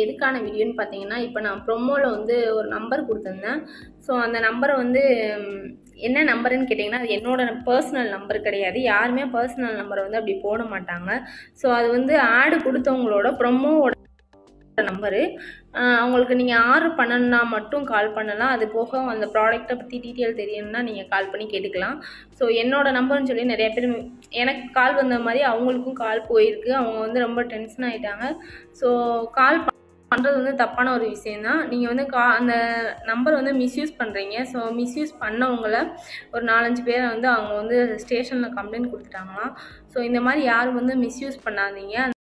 எதுக்கான வீடியோன்னு பார்த்தீங்கன்னா இப்போ நான் ப்ரொமோவில் வந்து ஒரு நம்பர் கொடுத்துருந்தேன் ஸோ அந்த நம்பரை வந்து ம், என்ன நம்பருன்னு கேட்டிங்கன்னா அது என்னோட பர்சனல் நம்பர் கிடையாது யாருமே பர்சனல் நம்பரை வந்து அப்படி போட மாட்டாங்க ஸோ அது வந்து ஆடு கொடுத்தவங்களோட ப்ரொமோவோட நம்பரு அவங்களுக்கு நீங்கள் ஆர்டர் பண்ணணுன்னா மட்டும் கால் பண்ணலாம் அது போக அந்த ப்ராடக்ட்டை பற்றி டீட்டெயில் தெரியணும்னா நீங்கள் கால் பண்ணி கேட்டுக்கலாம் ஸோ என்னோட நம்பர்னு சொல்லி நிறைய பேர் எனக்கு கால் வந்த மாதிரி அவங்களுக்கும் கால் போயிருக்கு அவங்க வந்து ரொம்ப டென்ஷன் ஆகிட்டாங்க ஸோ கால் பண்ணுறது வந்து தப்பான ஒரு விஷயந்தான் நீங்கள் வந்து கா அந்த நம்பர் வந்து மிஸ்யூஸ் பண்ணுறீங்க ஸோ மிஸ்யூஸ் பண்ணவங்கள ஒரு நாலஞ்சு பேரை வந்து அவங்க வந்து ஸ்டேஷனில் கம்ப்ளைண்ட் கொடுத்துட்டாங்களாம் ஸோ இந்த மாதிரி யாரும் வந்து மிஸ்யூஸ் பண்ணாதீங்க